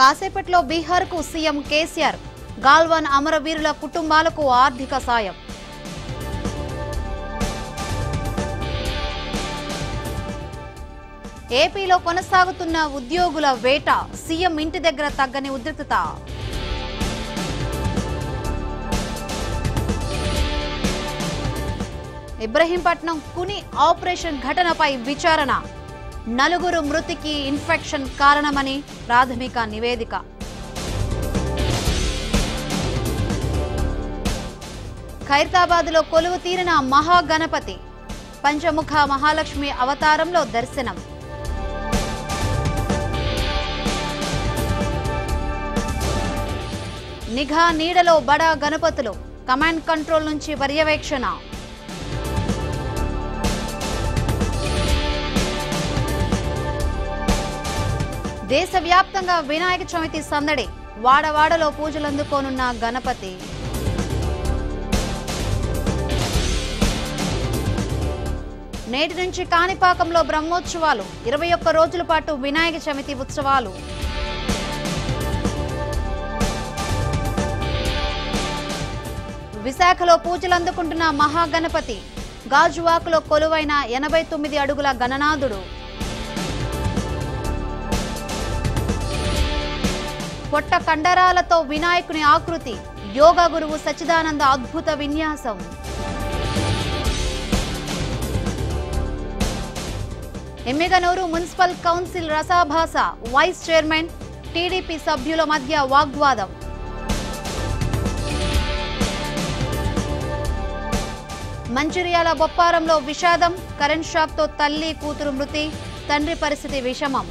కాసేపట్లో బీహార్కు సీఎం కేసీఆర్ గాల్వాన్ అమరవీరుల కుటుంబాలకు ఆర్థిక సాయం ఏపీలో కొనసాగుతున్న ఉద్యోగుల వేట సీఎం ఇంటి దగ్గర తగ్గని ఉద్రిక్తత ఇబ్రహీంపట్నం కుని ఆపరేషన్ ఘటనపై విచారణ నలుగురు మృతికి ఇన్ఫెక్షన్ కారణమని ప్రాథమిక నివేదిక ఖైరతాబాద్లో కొలువు తీరిన మహాగణపతి పంచముఖ మహాలక్ష్మి అవతారంలో దర్శనం నిఘా నీడలో బడా గణపతులు కమాండ్ కంట్రోల్ నుంచి పర్యవేక్షణ దేశవ్యాప్తంగా వినాయక చవితి సందడి వాడవాడలో పూజలందుకోనున్న గణపతి నేటి నుంచి కాణిపాకంలో బ్రహ్మోత్సవాలు ఇరవై ఒక్క రోజుల పాటు వినాయక చవితి ఉత్సవాలు విశాఖలో పూజలు అందుకుంటున్న మహాగణపతి గాజువాకలో కొలువైన ఎనభై తొమ్మిది అడుగుల గణనాథుడు పొట్ట కండరాలతో వినాయకుని ఆకృతి యోగా గురువు సచ్చిదానంద అద్భుత విన్యాసం ఎమ్మిగనూరు మున్సిపల్ కౌన్సిల్ రసాభాస వైస్ చైర్మన్ టీడీపీ సభ్యుల మధ్య వాగ్వాదం మంచిర్యాల బొప్పారంలో విషాదం కరెంట్ షాక్తో తల్లి కూతురు మృతి తండ్రి పరిస్థితి విషమం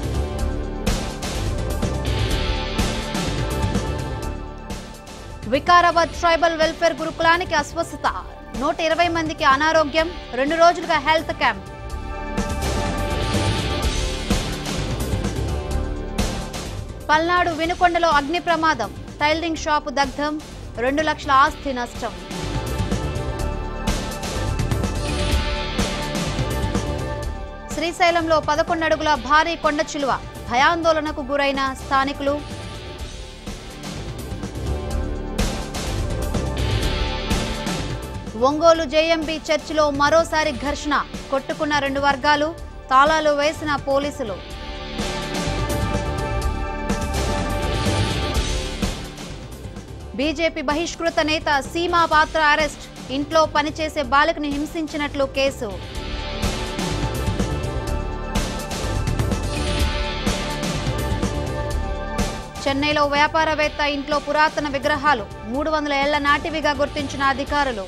వికారాబాద్ ట్రైబల్ వెల్ఫేర్ గురుకులానికి అస్వస్థత నూట ఇరవై మందికి అనారోగ్యం రెండు రోజులుగా హెల్త్ క్యాంప్ పల్నాడు వినుకొండలో అగ్ని ప్రమాదం టైలరింగ్ షాపు దగ్ధం రెండు లక్షల ఆస్తి నష్టం శ్రీశైలంలో పదకొండు అడుగుల భారీ కొండ చిలువ భయాందోళనకు గురైన స్థానికులు ఒంగోలు జేఎంబీ చర్చిలో మరోసారి ఘర్షణ కొట్టుకున్న రెండు వర్గాలు తాళాలు వేసిన పోలీసులు బీజేపీ బహిష్కృత నేత సీమా పాత్ర అరెస్ట్ ఇంట్లో పనిచేసే బాలికను హింసించినట్లు కేసు చెన్నైలో వ్యాపారవేత్త ఇంట్లో పురాతన విగ్రహాలు మూడు వందల ఏళ్ల నాటివిగా గుర్తించిన అధికారులు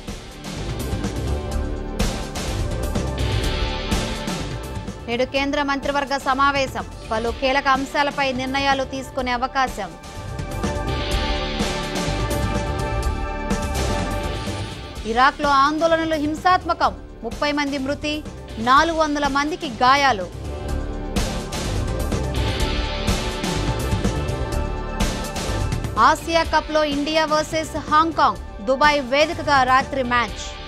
నేడు కేంద్ర మంత్రివర్గ సమావేశం పలు కీలక అంశాలపై నిర్ణయాలు తీసుకునే అవకాశం ఇరాక్లో ఆందోళనలు హింసాత్మకం ముప్పై మంది మృతి నాలుగు వందల మందికి గాయాలు ఆసియా కప్లో ఇండియా వర్సెస్ హాంకాంగ్ దుబాయ్ వేదికగా రాత్రి మ్యాచ్